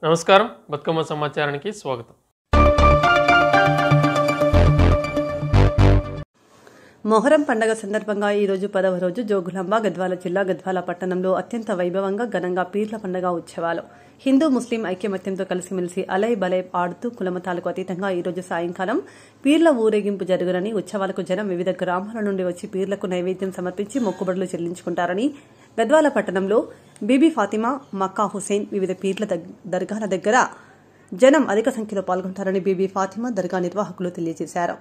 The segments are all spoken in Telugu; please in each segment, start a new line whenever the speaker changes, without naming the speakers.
నమస్కారం బతుకమ్మ సమాచారానికి స్వాగతం
మొహరం పండగ సందర్భంగా ఈ రోజు పదవ రోజు జోగులాంబ గద్వాల జిల్లా గద్వాల పట్టణంలో అత్యంత వైభవంగా ఘనంగా పీర్ల పండగ ఉత్సవాలు హిందూ ముస్లిం ఐక్యమత్యంతో కలిసిమెలిసి అలై బలై ఆడుతూ కులమతాలకు అతీతంగా ఈ రోజు సాయంకాలం పీర్ల ఊరేగింపు జరుగునని ఉత్సవాలకు జనం వివిధ గ్రామాల నుండి వచ్చి పీర్లకు నైవేద్యం సమర్పించి మొక్కుబడులు చెల్లించుకుంటారని గద్వాల పట్టణంలో బీబీ ఫాతిమా మక్కా హుసేన్ వివిధ పీర్ల దగ్- దర్గాల దగ్గర జనం అధిక సంఖ్యలో పాల్గొంటారని బీబీ ఫాతిమా దర్గా నిర్వాహకులు తెలియజేశారు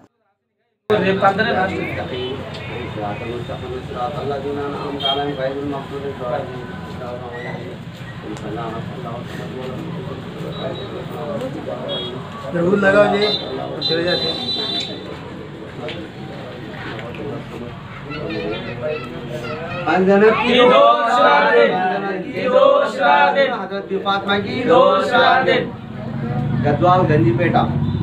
जरूर लगाओ जी तो चले जाते हैं
गद्वाल गंजीपेట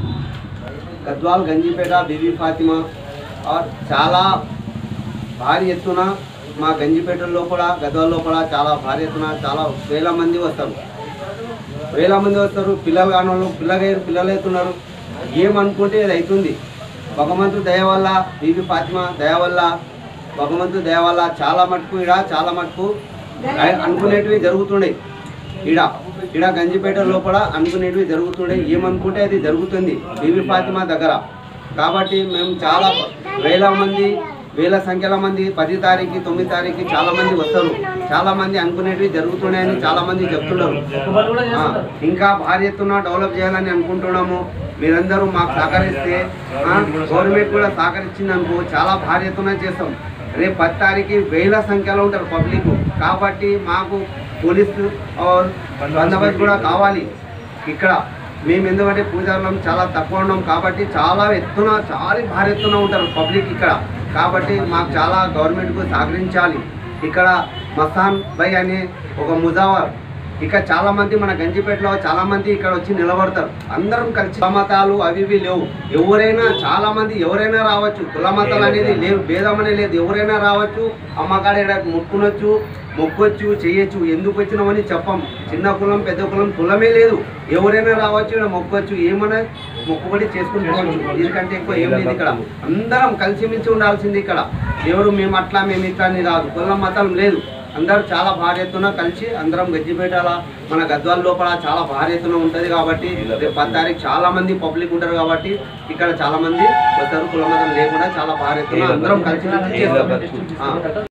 గద్వాల్ గంజిపేట బీబీ ఫాతిమా ఆర్ చాలా భారీ ఎత్తున మా గంజిపేటలో కూడా గద్వాల్లో కూడా చాలా భారీ ఎత్తున చాలా వేల మంది వస్తారు వేల మంది వస్తారు పిల్లలు కాని వాళ్ళు పిల్లగారు పిల్లలు అవుతున్నారు ఏమనుకుంటే ఇది అవుతుంది భగవంతుడు దయ వల్ల బీబీ ఫాతిమా దయ వల్ల భగవంతుడు దయ వల్ల చాలా మటుకు ఇడ చాలా మటుకు అ- అనుకునేటివి జరుగుతుండే ఇడ ఇడ గంజిపేట లోపల అనుకునేటివి జరుగుతుండే ఏమనుకుంటే అది జరుగుతుంది బీబీ ఫాతిమా దగ్గర కాబట్టి మేము చాలా వేల మంది వేల సంఖ్యల మంది పది తారీఖు తొమ్మిది తారీఖు చాలా మంది వస్తారు చాలా మంది అనుకునేటివి జరుగుతున్నాయని చాలా మంది చెప్తున్నారు ఆ, ఇంకా భారీ ఎత్తున డెవలప్ చేయాలని అనుకుంటున్నాము మీరందరూ మాకు సహకరిస్తే ఆ, గవర్నమెంట్ కూడా సహకరించింది అనుకో చాలా భారీ ఎత్తున చేస్తాం రేపు పది తారీఖు వేల సంఖ్యలో ఉంటారు పబ్లిక్ కాబట్టి మాకు పోలీసు ఆర్ బందోబస్తు కూడా కావాలి ఇక్కడ మేము ఎందుకంటే పూజారులం చాలా తక్కువ ఉన్నాం కాబట్టి చాలా ఎత్తున చాలా భారీ ఎత్తున ఉంటారు పబ్లిక్ ఇక్కడ కాబట్టి మాకు చాలా గవర్నమెంట్కు సహకరించాలి ఇక్కడ మస్తాన్ భాయ్ అనే ఒక ముజావర్ ఇక చాలా మంది మన గంజిపేటలో చాలా మంది ఇక్కడ వచ్చి నిలబడతారు అందరం కలిసి కులమతాలు అవి ఇవి లేవు ఎవరైనా చాలా మంది ఎవరైనా రావచ్చు కులమతాలు అనేది లేవు భేదం అనేది లేదు ఎవరైనా రావచ్చు అమ్మకాడ ఈడ మొక్కునొచ్చు మొక్కొచ్చు చేయొచ్చు ఎందుకు వచ్చినామని చెప్పం చిన్న కులం పెద్ద కులం కులమే లేదు ఎవరైనా రావచ్చు ఇక్కడ మొక్కొచ్చు ఏమైనా మొక్కుబడి చేసుకుని పోవచ్చు దీనికంటే ఎక్కువ ఏం లేదు ఇక్కడ అందరం కలిసిమెలిసి ఉండాల్సింది ఇక్కడ ఎవరు మేము అట్లా మేము ఇట్లా అని రాదు కులం మతం లేదు అందరూ చాలా భారీ ఎత్తున కలిసి అందరం గజ్జిపేటల మన గద్వాల లోపల చాలా భారీ ఎత్తున ఉంటుంది కాబట్టి రేపు పది తారీఖు చాలా మంది పబ్లిక్ ఉంటారు కాబట్టి ఇక్కడ చాలా మంది వస్తారు కులమతం లేకుండా చాలా భారీ ఎత్తున అందరం కలిసి చేస్తాం ఆ.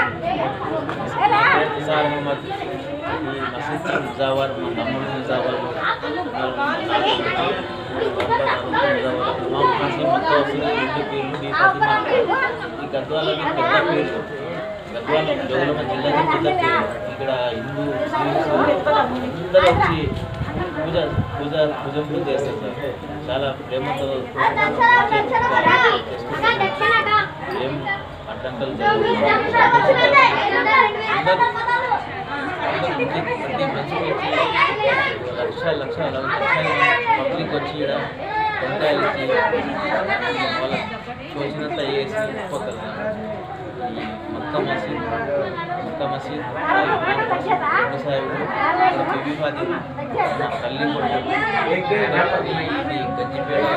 సార్ మహమ్మద్ ఈ మసీద్ ముజావర్ మా తమ్ముడు ముజావర్ ఇమాం ఖాసిం మొత్తం వస్తుంది రెండు పేర్లు ఈ ఫాతిమా ఈ గద్వాలకి పెద్ద పేరు గద్వాల జోగులమ్మ జిల్లాకి పెద్ద పేరు ఇక్కడ హిందూ ముస్లిమ్స్ అందరూ వచ్చి పూజ పూజ పూజలు చేస్తారు సార్ చాలా ప్రేమతో చేసుకుంటారు ఏం అడ్డంకలు జరగవు. ప్రతి ప్రతి మనిషికి వచ్చి లక్ష లక్ష లక్ష పబ్లిక్ వచ్చి ఇక్కడ టెంకాయలు ఇచ్చి వాళ్ళ తోచినంత వేసి పోతారు ఈ మక్క మసీద్ మక్క మసీద్ రెండు సాహిబులు బీబీ ఫాతిమా తల్లి కొట్టు ఇది గంజిపేట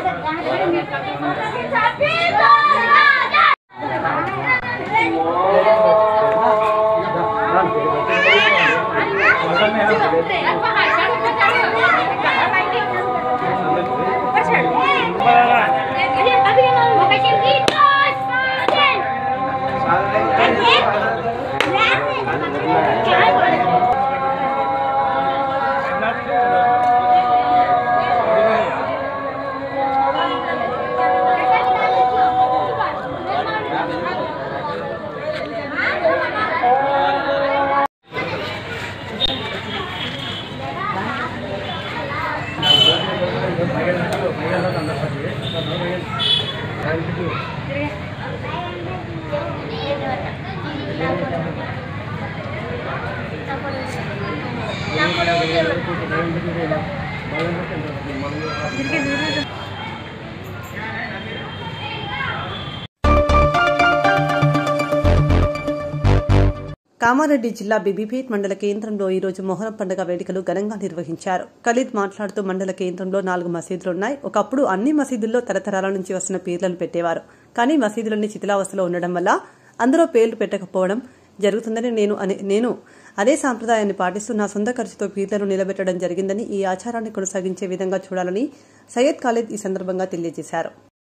కామారెడ్డి జిల్లా బీబీపేట్ మండల కేంద్రంలో ఈ రోజు మొహరం పండుగ వేడుకలు ఘనంగా నిర్వహించారు ఖలీద్ మాట్లాడుతూ మండల కేంద్రంలో నాలుగు మసీదులున్నాయి ఒకప్పుడు అన్ని మసీదుల్లో తరతరాల నుంచి వస్తున్న పీర్లను పెట్టేవారు కానీ మసీదులన్నీ శిథిలావస్థలో ఉండడం వల్ల అందులో పేర్లు పెట్టకపోవడం జరుగుతుందని నేను అనే- నేను అదే సాంప్రదాయాన్ని పాటిస్తూ నా సొంత ఖర్చుతో పీర్లను నిలబెట్టడం జరిగిందని ఈ ఆచారాన్ని కొనసాగించే విధంగా చూడాలని సయ్యద్ ఖాలిద్ ఈ సందర్భంగా తెలియజేశారు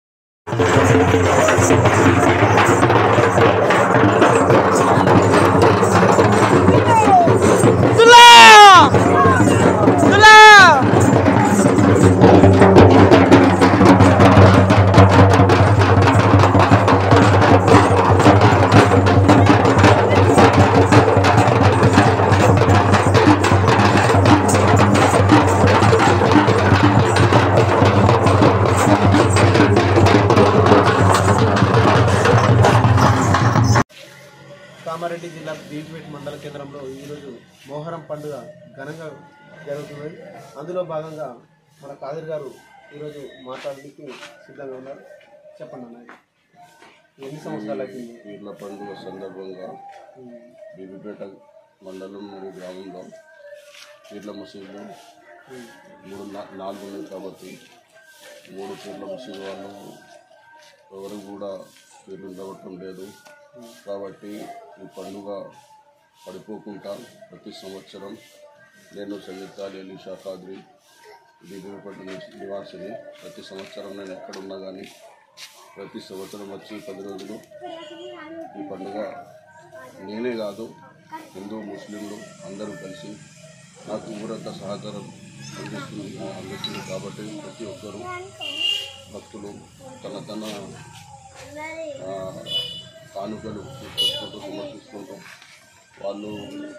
కామారెడ్డి జిల్లా బీపీపేట మండల కేంద్రంలో ఈరోజు మోహరం పండుగ ఘనంగా జరుగుతున్నది అందులో భాగంగా మన కాదిర్ గారు ఈరోజు మాట్లాడడానికి సిద్ధంగా ఉన్నారు చెప్పండి అన్న ఎన్ని సంవత్సరాలు అవుతుంది
పీర్ల పండుగ సందర్భంగా బీబీపేట మండలం మరియు గ్రామంలో పీర్ల మసీదులు మూడు నా- నాలుగు ఉన్నాయి కాబట్టి మూడు పీర్ల మసీదు వాళ్ళు ఎవరు కూడా పీర్లు నిలబడటం లేదు కాబట్టి ఈ పండుగ పడిపోకుండా ప్రతి సంవత్సరం నేను సంగీతాలి అలీ షాఖాద్రి బీబీపేట నుంచి నివాసిని ప్రతి సంవత్సరం నేను ఎక్కడున్నా కానీ ప్రతి సంవత్సరం వచ్చి పది రోజులు ఈ పండుగ నేనే కాదు హిందూ ముస్లింలు అందరూ కలిసి నాకు ఊరంతా సహకారం అందిస్తుంది అందిస్తుంది కాబట్టి ప్రతి ఒక్కరూ భక్తులు తన తన ఆ, కానుకలు తీసుకొచ్చుకుంటూ సమర్పిస్తుంటూ వాళ్ళు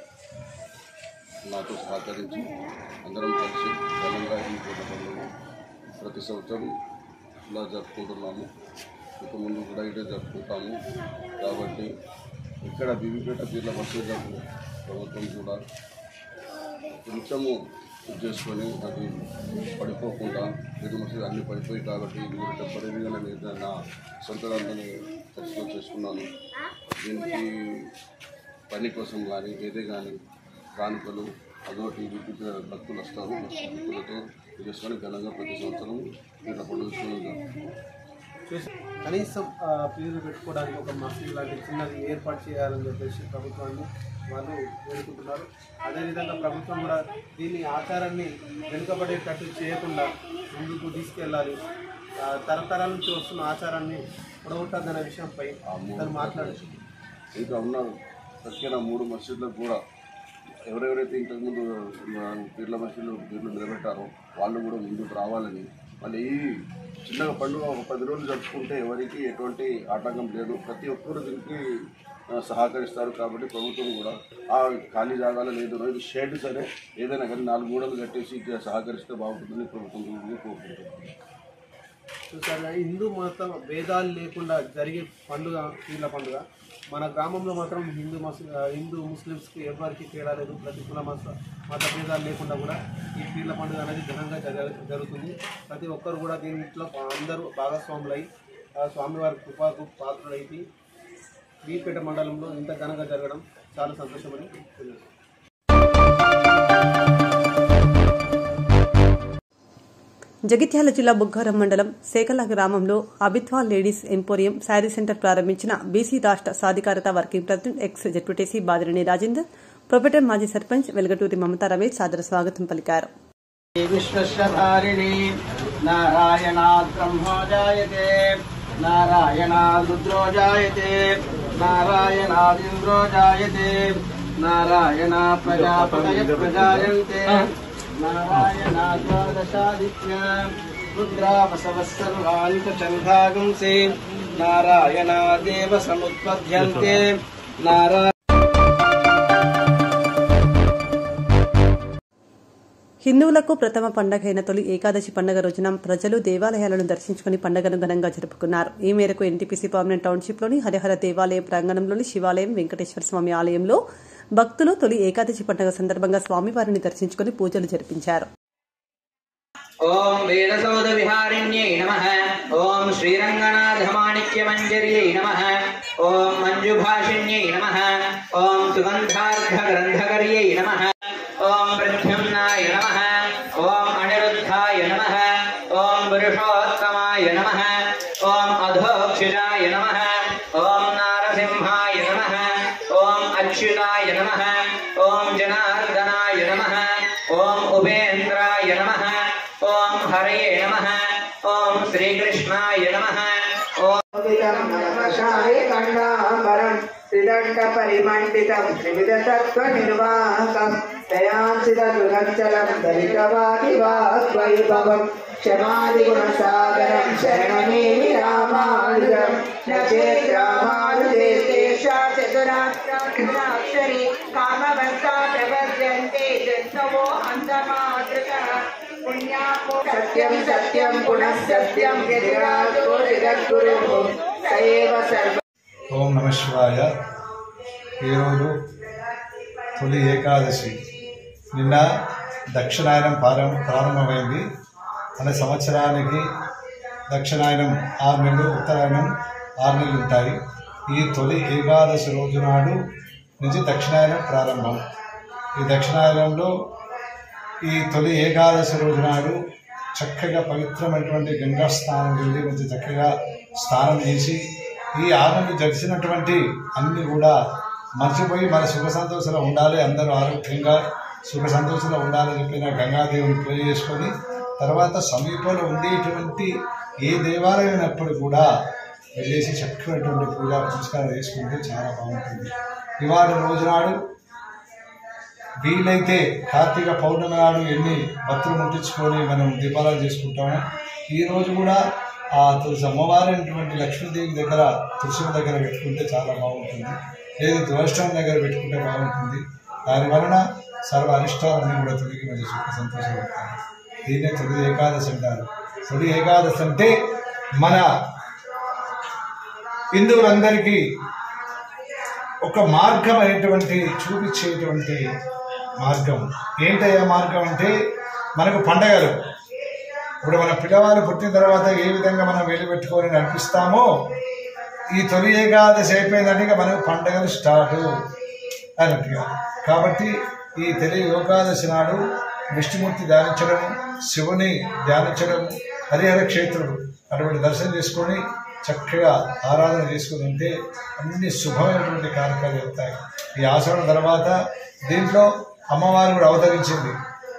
నాతో సహకరించి అందరం కలిసి ఘనంగా ఈ పూట పండుగ ప్రతి సంవత్సరం ఇలా జరుపుకుంటున్నాము ఇక ముందు కూడా ఇదే జరుపుకుంటాము కాబట్టి ఇక్కడ బీబీపేట పీర్ల మసీదులకు ప్రభుత్వం కూడా కొంచెము ఇది చేసుకొని అది పడిపోకుండా పీర్ల మసీదు అన్ని పడిపోయి కాబట్టి ఇది కూడా టెంపరీగా నేను నా సొంత దాంట్లోనే ఖర్చులో చేసుకున్నాను దీనికి పని కోసం కానీ ఏదే కానీ కానుకలు అదొకటి వీటికి భక్తులు వస్తారు భక్తులతో ఇది చేసుకొని ఘనంగా ప్రతి సంవత్సరం పీర్ల పండుగ జరుపుకుంటాం.
చేసి కనీసం ఆ, పీరు పెట్టుకోవడానికి ఒక మసీదు లాంటి చిన్నది ఏర్పాటు చేయాలని చెప్పేసి ప్రభుత్వాన్ని వాళ్ళు వేడుకుంటున్నారు అదేవిధంగా ప్రభుత్వం కూడా దీని ఆచారాన్ని వెనుకబడేటట్టు చేయకుండా ముందుకు తీసుకెళ్ళాలి ఆ, తరతరాల నుంచి వస్తున్న ఆచారాన్ని పొడగొట్టద్దనే విషయంపై తను మాట్లాడారు
ఇంకా ఉన్న తక్కిన మూడు మసీదులకు కూడా ఎవరెవరైతే ఇంతకుముందు ఆ, పీర్ల మసీదులు పీర్లు నిలబెట్టారో వాళ్ళు కూడా ముందుకు రావాలని మళ్ళీ ఈ చిన్నగా పండుగ ఒక పది రోజులు జరుపుకుంటే ఎవరికి ఎటువంటి ఆటంకం లేదు ప్రతి ఒక్కరు దీనికి ఆ, సహకరిస్తారు కాబట్టి ప్రభుత్వం కూడా ఆ ఖాళీ జాగాలో లేదు ఇది షెడ్ సరే ఏదైనా కానీ నాలుగు గోడలు కట్టేసి ఇట్లా సహకరిస్తే బాగుంటుందని ప్రభుత్వం కూడా కోరుకుంటున్నాను
చూసారా హిందూ మత భేదాలు లేకుండా జరిగే పండుగ పీర్ల పండుగ మన గ్రామంలో మాత్రం హిందూ మస్ హిందూ ముస్లిమ్స్కి ఎవరికి తేడా లేదు ప్రతి కుల మత మత భేదాలు లేకుండా కూడా ఈ పీర్ల పండుగ అనేది ఘనంగా జరగ జరుగుతుంది ప్రతి ఒక్కరు కూడా దీంట్లో అందరూ భాగస్వాములై ఆ స్వామివారి కృపాకు పాత్రులైతే బీపేట మండలంలో ఇంత ఘనంగా జరగడం చాలా సంతోషమని తెలియదు
జగిత్యాల జిల్లా బుగ్గారం మండలం సేకల గ్రామంలో అబిత్వా లేడీస్ ఎంపోరియం శారీ సెంటర్ ప్రారంభించిన బీసీ రాష్ట్ర సాధికారత వర్కింగ్ ప్రెసిడెంట్ ఎక్స్ జెడ్పీటీసీ బాదిరణి రాజేందర్ ప్రొఫెటర్ మాజీ సర్పంచ్ వెలగటూరి మమతా రమేష్ సాదర స్వాగతం పలికారు
విశ్వస్యధారిణి నారాయణాద్ బ్రహ్మో జాయతే నారాయణాద్ రుద్రో జాయతే నారాయణాదింద్రో జాయతే నారాయణ ప్రజాపతయ ప్రజాయంతే నారాయణాద్వాదశాదిత్య రుద్రావసవः సర్వాణి చ చంద్రాగుంసి నారాయణాదేవ సముత్పద్యంతే నారాయణ
హిందువులకు ప్రథమ పండగైన తొలి ఏకాదశి పండుగ రోజున ప్రజలు దేవాలయాలను దర్శించుకుని పండుగను ఘనంగా జరుపుకున్నారు ఈ మేరకు ఎన్టీపీసీ పర్మనెంట్ టౌన్షిప్లోని హరిహర దేవాలయ ప్రాంగణంలోని శివాలయం వెంకటేశ్వర స్వామి ఆలయంలో భక్తులు తొలి ఏకాదశి పండుగ సందర్భంగా స్వామివారిని దర్శించుకుని పూజలు జరిపించారు
ఓం వేదసౌద విహారిణ్యై నమ ఓం శ్రీరంగనాథమాణిక్యమంజర్యై నమ ఓం మంజుభాషిణ్యై నమ ఓం సుగంధార్థగ్రంథకర్యై నమ ఓం ప్రద్యుమ్నాయ నమ ఓం అనిరుద్ధాయ నమ ఓం పురుషోత్తమాయ నమ ఓం అధోక్షిరాయ నమ ఓం నారసింహాయ నమ ఓం అచ్యుతాయ నమ ఓం జనార్దనాయ నమ ఓం ఉపేంద్రాయ నమ ఓం హరయే నమ ఓం శ్రీకృష్ణాయ నమ ఓం
కర్ణాంబరం త్రిదండ పరిమండితం త్రివిధ తత్వ నిర్వాహకం దయాంసిత దురంచలం దళితవాది వాగ్వైభవం క్షమాది గుణసాగరం శరణమేమి రామానుజం నచేత్ రామానుజే తేషా చతురాక్షరి కామవస్తా ప్రపద్యంతే జన్మవో అంతమాతృక సత్యం సత్యం పునః సత్యం యతిరాజో జగద్గురు సయేవ సర్వ
ఓం నమ శివాయ ఈరోజు తొలి ఏకాదశి నిన్న దక్షిణాయనం ప్రారం ప్రారంభమైంది అనే సంవత్సరానికి దక్షిణాయనం ఆరు నెలలు ఉత్తరాయణం ఆరు నెలలు ఉంటాయి ఈ తొలి ఏకాదశి రోజు నాడు నుంచి దక్షిణాయనం ప్రారంభం ఈ దక్షిణాయనంలో ఈ తొలి ఏకాదశి రోజు నాడు చక్కగా పవిత్రమైనటువంటి గంగా స్నానం వెళ్ళి మంచి చక్కగా స్నానం చేసి ఈ ఆనందం జరిసినటువంటి అన్ని కూడా మర్చిపోయి మన సుఖ సంతోషంలో ఉండాలి అందరూ ఆరోగ్యంగా సుఖ సంతోషంలో ఉండాలని చెప్పిన గంగాదేవిని పూజ చేసుకొని తర్వాత సమీపంలో ఉండేటువంటి ఏ దేవాలయం అయినప్పుడు కూడా వెళ్ళేసి చక్కనటువంటి పూజా పురస్కారం చేసుకుంటే చాలా బాగుంటుంది ఇవాళ రోజు నాడు వీలైతే కార్తీక పౌర్ణమి నాడు ఎన్ని భక్తులు ముట్టించుకొని మనం దీపారాలు చేసుకుంటాము ఈ రోజు కూడా ఆ తులసి అమ్మవారి అయినటువంటి లక్ష్మీదేవి దగ్గర తులసి దగ్గర పెట్టుకుంటే చాలా బాగుంటుంది లేదు ధ్వష్టం దగ్గర పెట్టుకుంటే బాగుంటుంది దాని వలన సర్వ అరిష్టాలన్నీ కూడా తొలగి మంచి సుఖ సంతోషం ఉంటాయి దీన్నే తొలి ఏకాదశి అంటారు తొలి ఏకాదశి అంటే మన హిందువులందరికీ ఒక మార్గం అనేటువంటి చూపించేటువంటి మార్గం ఏంటయ్యా మార్గం అంటే మనకు పండగలు ఇప్పుడు మన పిల్లవాళ్ళు పుట్టిన తర్వాత ఏ విధంగా మనం వెళ్ళి పెట్టుకొని నడిపిస్తామో ఈ తొలి ఏకాదశి అయిపోయిందంటే ఇక మనకు పండగలు స్టార్ట్ అన్నట్టుగా కాబట్టి ఈ తొలి ఏకాదశి నాడు విష్ణుమూర్తి ధ్యానించడం శివుని ధ్యానించడం హరిహర క్షేత్రుడు అటువంటి దర్శనం చేసుకొని చక్కగా ఆరాధన చేసుకుని ఉంటే అన్ని శుభమైనటువంటి కార్యక్రమాలు జరుగుతాయి ఈ ఆశ్రమం తర్వాత దీంట్లో అమ్మవారు కూడా అవతరించింది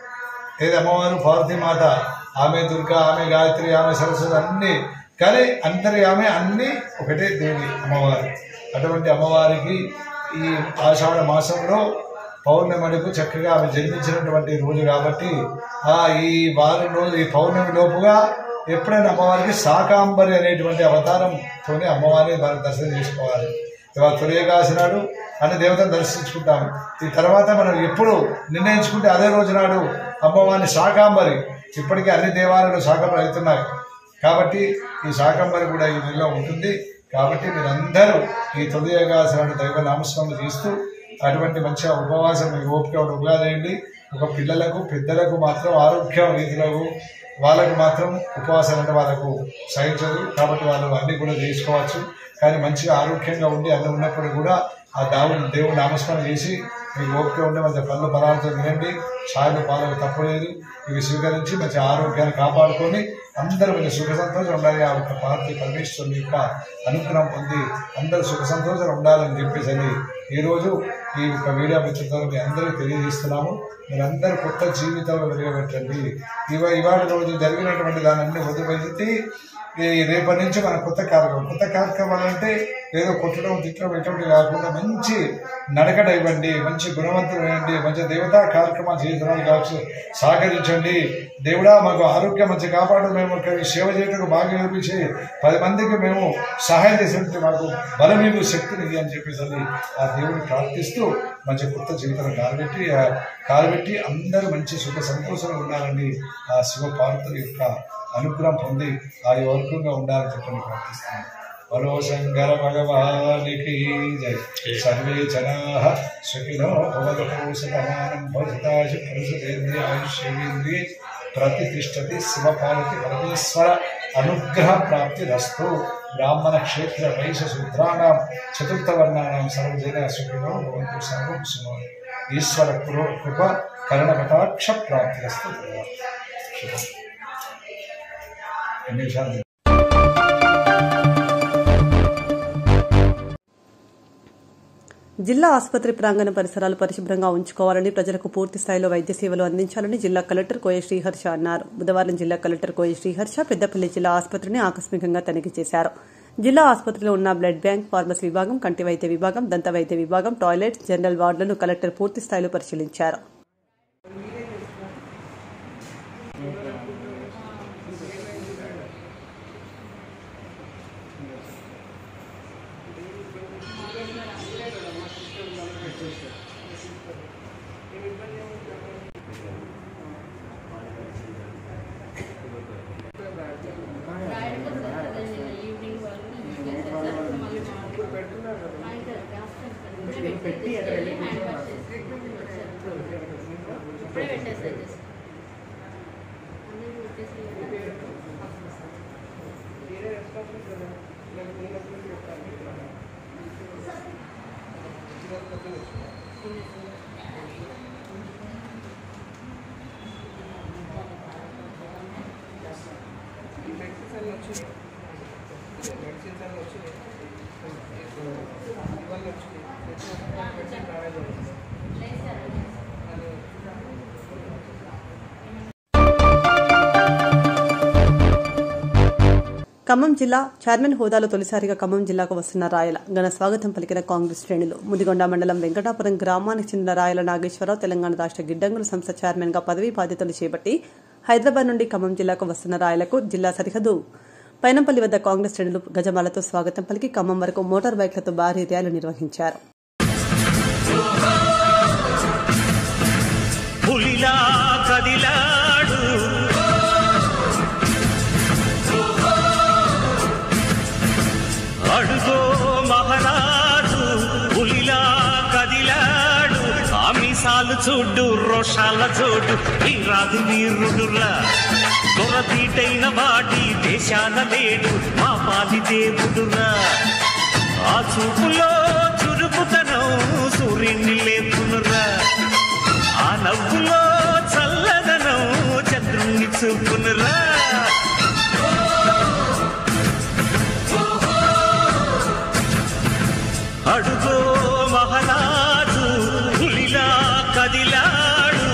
ఏది అమ్మవారు పార్వతీమాత ఆమె దుర్గా ఆమె గాయత్రి ఆమె సరస్వతి అన్ని కానీ అందరి ఆమె అన్ని ఒకటే దేవి అమ్మవారు అటువంటి అమ్మవారికి ఈ ఆషాఢ మాసంలో పౌర్ణమికు చక్కగా ఆమె జన్మించినటువంటి రోజు కాబట్టి ఆ ఈ వారం రోజు ఈ పౌర్ణమి లోపుగా ఎప్పుడైనా అమ్మవారికి శాకాంబరి అనేటువంటి అవతారంతోనే అమ్మవారిని మనం దర్శనం చేసుకోవాలి ఇవాళ తొలియగాసి నాడు అన్ని దేవతను దర్శించుకుంటాం ఈ తర్వాత మనం ఎప్పుడు నిర్ణయించుకుంటే అదే రోజు నాడు అమ్మవారిని శాకాంబరి ఇప్పటికే అన్ని దేవాలయాలు శాకంబరి అవుతున్నాయి కాబట్టి ఈ శాకంబరి కూడా ఈ నెలలో ఉంటుంది కాబట్టి మీరందరూ ఈ తొలి ఏకాదశి నాడు దైవ నామస్మరణ చేస్తూ అటువంటి మంచిగా ఉపవాసం మీకు ఓపిక ఉపయోగేయండి ఒక పిల్లలకు పెద్దలకు మాత్రం ఆరోగ్యం రీతిలకు వాళ్ళకు మాత్రం ఉపవాసం అంటే వాళ్ళకు సహించదు కాబట్టి వాళ్ళు అన్ని కూడా చేసుకోవచ్చు కానీ మంచిగా ఆరోగ్యంగా ఉండి అన్ని ఉన్నప్పుడు కూడా ఆ దావుని దేవుడు నామస్మరణ చేసి మీకు ఓపిక ఉండే మంచి పళ్ళు పరాలతో తినండి ఛాయలు పాలకు తప్పలేదు ఇవి స్వీకరించి మంచి ఆరోగ్యాన్ని కాపాడుకొని అందరూ మంచి సుఖ సంతోషం ఉండాలి ఆ యొక్క పార్టీ పరమేశ్వరుని యొక్క అనుగ్రహం పొంది అందరూ సుఖ సంతోషం ఉండాలని చెప్పేసి అని ఈరోజు ఈ యొక్క వీడియో మిత్రులతో మీ అందరికీ తెలియజేస్తున్నాము మీరందరూ కొత్త జీవితంలో వెలుగబెట్టండి ఇవ ఇవాళ రోజు జరిగినటువంటి దాన్ని అన్ని వదిలిపెట్టి ఈ రేపటి నుంచి మన కొత్త కార్యక్రమం కొత్త కార్యక్రమాలు అంటే ఏదో కొట్టడం తిట్టడం ఇటువంటి కాకుండా మంచి నడకడ ఇవ్వండి మంచి గుణవంతులు ఇవ్వండి మంచి దేవతా కార్యక్రమాలు చేయడానికి కావచ్చు సహకరించండి దేవుడా మాకు ఆరోగ్యం మంచి కాపాడు మేము ఒక సేవ చేయడానికి బాగా నేర్పించి పది మందికి మేము సహాయం చేసినట్టు మాకు బలమీగు శక్తిని ఇయ్యి అని చెప్పేసి అని ఆ దేవుడిని ప్రార్థిస్తూ మంచి కొత్త జీవితాన్ని కాలబెట్టి ఆ కాలబెట్టి అందరూ మంచి సుఖ సంతోషంగా ఉండాలని ఆ శివ పార్వతుల యొక్క అనుగ్రహం పొంది ఆ వర్గంగా ఉండాలని చెప్పని ప్రార్థిస్తున్నాను బలో శంకర భగవానికి జై సర్వే జనా సుఖినో భవతు శతమానం భవతాశు పురుషేంద్రియ ఆయుష్యేంద్రియ ప్రతిష్టతి శివపాలకి పరమేశ్వర అనుగ్రహ ప్రాప్తి రస్తు బ్రాహ్మణ క్షేత్ర వైశ్య శూద్రాణం చతుర్థవర్ణానాం సర్వజన సుఖినో భవంతు సర్వం సుఖో ఈశ్వర కృ కృప కరుణకటాక్ష ప్రాప్తిరస్తు శుభం ఎన్ని నిమిషాలు
జిల్లా ఆసుపత్రి ప్రాంగణ పరిసరాలు పరిశుభ్రంగా ఉంచుకోవాలని ప్రజలకు పూర్తి స్థాయిలో వైద్య సేవలు అందించాలని జిల్లా కలెక్టర్ కోయ శ్రీహర్ష అన్నారు బుధవారం జిల్లా కలెక్టర్ కోయ శ్రీహర్ష పెద్దపల్లి జిల్లా ఆసుపత్రిని ఆకస్మికంగా తనిఖీ చేశారు జిల్లా ఆసుపత్రిలో ఉన్న బ్లడ్ బ్యాంక్ ఫార్మసీ విభాగం కంటి వైద్య విభాగం దంత వైద్య విభాగం టాయిలెట్స్ జనరల్ వార్డులను కలెక్టర్ పూర్తి స్థాయిలో పరిశీలించారు ఖమ్మం జిల్లా చైర్మన్ హోదాలో తొలిసారిగా ఖమ్మం జిల్లాకు వస్తున్న రాయల ఘన స్వాగతం పలికిన కాంగ్రెస్ శ్రేణులు ముదిగొండ మండలం వెంకటాపురం గ్రామానికి చెందిన రాయల నాగేశ్వరరావు తెలంగాణ రాష్ట్ర గిడ్డంగుల సంస్థ చైర్మన్ గా పదవీ బాధ్యతలు చేపట్టి హైదరాబాద్ నుండి ఖమ్మం జిల్లాకు వస్తున్న రాయలకు జిల్లా సరిహద్దు పైనంపల్లి వద్ద కాంగ్రెస్ శ్రేణులు గజమాలతో స్వాగతం పలికి ఖమ్మం వరకు మోటార్ బైక్లతో భారీ ర్యాలీ నిర్వహించారు
పులిలా కదిలాడు అడుగో మహారాజు పులిలా కదిలాడు ఆమిసాలు చూడు రోషాల చూడు ఈ రాజు వీరుడురా కొరతీటైన వాడి దేశాన లేడు మా పాలి దేవుడురా ఆ చూపులో చురుకుతనం సూర్యుని లేపునురా ఆ నవ్వులో చల్లదనం చంద్రుణ్ణి చూపునురా అడుగో మహారాజు పులిలా కదిలాడు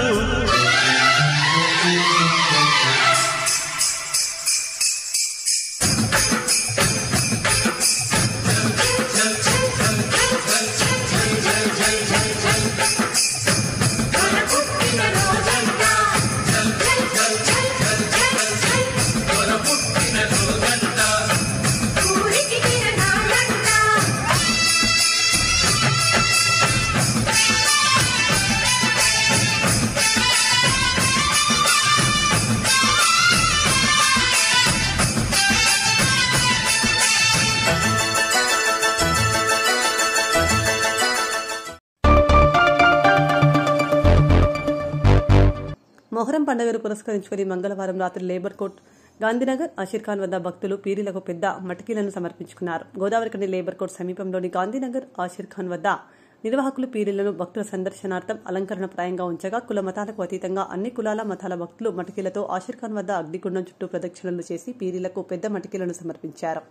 మొహరం పండుగను పురస్కరించుకుని మంగళవారం రాత్రి లేబర్ కోర్ట్ గాంధీనగర్ అషీర్ ఖాన్ వద్ద భక్తులు పీరీలకు పెద్ద మటికీలను సమర్పించుకున్నారు గోదావరికని లేబర్ కోర్ట్ సమీపంలోని గాంధీనగర్ ఆషీర్ ఖాన్ వద్ద నిర్వాహకులు పీరీలను భక్తుల సందర్శనార్థం అలంకరణ ప్రాయంగా ఉంచగా కుల మతాలకు అతీతంగా అన్ని కులాల మతాల భక్తులు మటికీలతో ఆషీర్ ఖాన్ వద్ద అగ్నిగుండం చుట్టూ ప్రదక్షిణలు చేసి పీరీలకు పెద్ద మటికీలను సమర్పించారు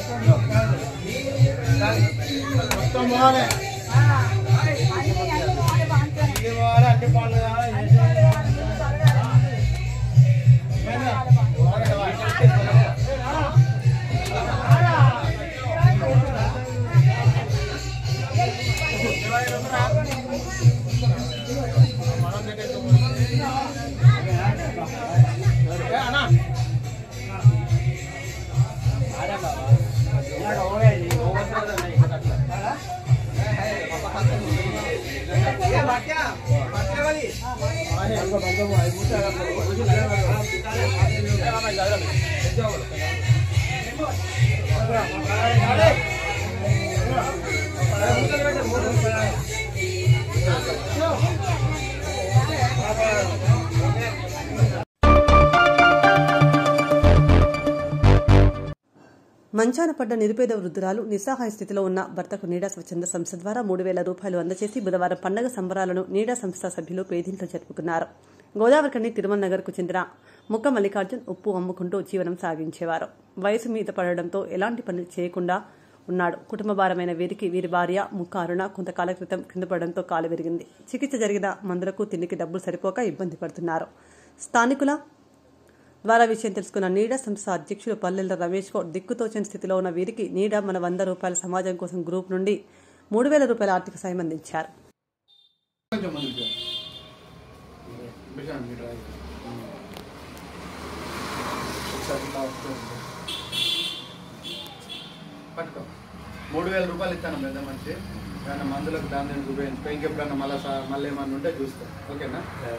మంచాన పడ్డ నిరుపేద వృద్ధురాలు నిస్సహాయ స్థితిలో ఉన్న భర్తకు నీడా స్వచ్ఛంద సంస్థ ద్వారా మూడు వేల రూపాయలు అందజేసి బుధవారం పండగ సంబరాలను నీడా సంస్థ సభ్యులు పేదింట్లో జరుపుకున్నారు గోదావరికని తిరుమల నగర్కు చెందిన ముక్క మల్లికార్జున్ ఉప్పు అమ్ముకుంటూ జీవనం సాగించేవారు వయసు మీద పడడంతో ఎలాంటి పని చేయకుండా ఉన్నాడు కుటుంబ భారమైన వీరికి వీరి భార్య ముక్క అరుణ కొంతకాల క్రితం కింద పడడంతో కాలు విరిగింది చికిత్స జరిగిన మందులకు తిండికి డబ్బులు సరిపోక ఇబ్బంది పడుతున్నారు స్థానికుల ద్వారా విషయం తెలుసుకున్న నీడా సంస్థ అధ్యక్షుడు పల్లెల రమేష్ గౌడ్ దిక్కుతోచని స్థితిలో ఉన్న వీరికి నీడా మన వంద రూపాయల సమాజం కోసం గ్రూప్ నుండి మూడు వేల రూపాయల ఆర్థిక సాయం అందించారు
పట్టుకో మూడు వేల రూపాయలు ఇస్తాను పెద్ద మనిషి ఏమైనా మందులకు దాన్ని ఉపయోగించుకో ఇంకెప్పుడన్నా మళ్ళీ మళ్ళీ ఏమన్నా ఉంటే చూస్తాం ఓకేనా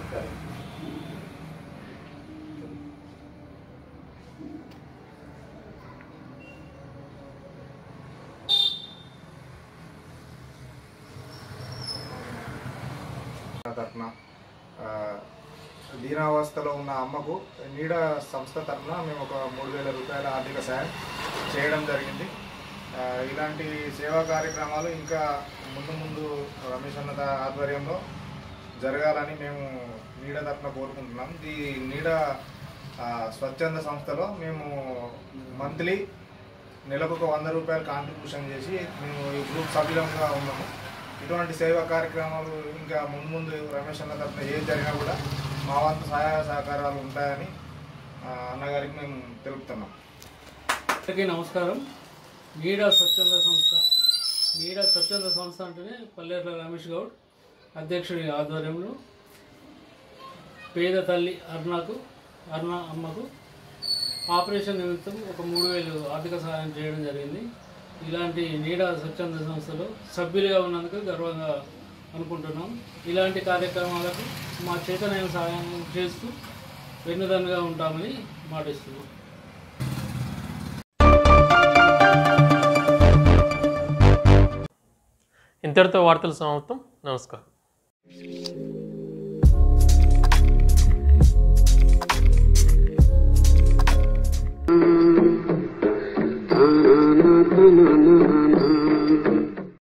తరఫున ఆ, దీనావస్థలో ఉన్న అమ్మకు నీడ సంస్థ తరఫున మేము ఒక మూడు వేల రూపాయల ఆర్థిక సాయం చేయడం జరిగింది ఆ, ఇలాంటి సేవా కార్యక్రమాలు ఇంకా ముందు ముందు రమేష్ అన్న ద- ఆధ్వర్యంలో జరగాలని మేము నీడ తరఫున కోరుకుంటున్నాం ఈ నీడ ఆ, స్వచ్ఛంద సంస్థలో మేము మంత్లీ నెలకు ఒక వంద రూపాయలు కాంట్రిబ్యూషన్ చేసి మేము ఈ గ్రూప్ సభ్యులంగా ఉన్నాము ఇటువంటి సేవా కార్యక్రమాలు ఇంకా ముందు ముందు రమేష్ అన్న తరఫున ఏది జరిగినా కూడా మా వంతు సహాయ సహకారాలు ఉంటాయని ఆ, అన్నగారికి మేము తెలుపుతున్నాం
అందరికీ నమస్కారం నీడా స్వచ్ఛంద సంస్థ నీడా స్వచ్ఛంద సంస్థ అంటేనే పల్లెట్ల రమేష్ గౌడ్ అధ్యక్షుడి ఆధ్వర్యంలో పేద తల్లి అరుణకు అరుణ అమ్మకు ఆపరేషన్ నిమిత్తం ఒక మూడు వేలు ఆర్థిక సహాయం చేయడం జరిగింది ఇలాంటి నీడా స్వచ్ఛంద సంస్థలో సభ్యులుగా ఉన్నందుకు గర్వంగా అనుకుంటున్నాం ఇలాంటి కార్యక్రమాలకు మా చేతనైన సహాయం చేస్తూ వెన్నుదన్నుగా ఉంటామని మాటిస్తున్నాం
ఇంతటితో వార్తలు సమాప్తం నమస్కారం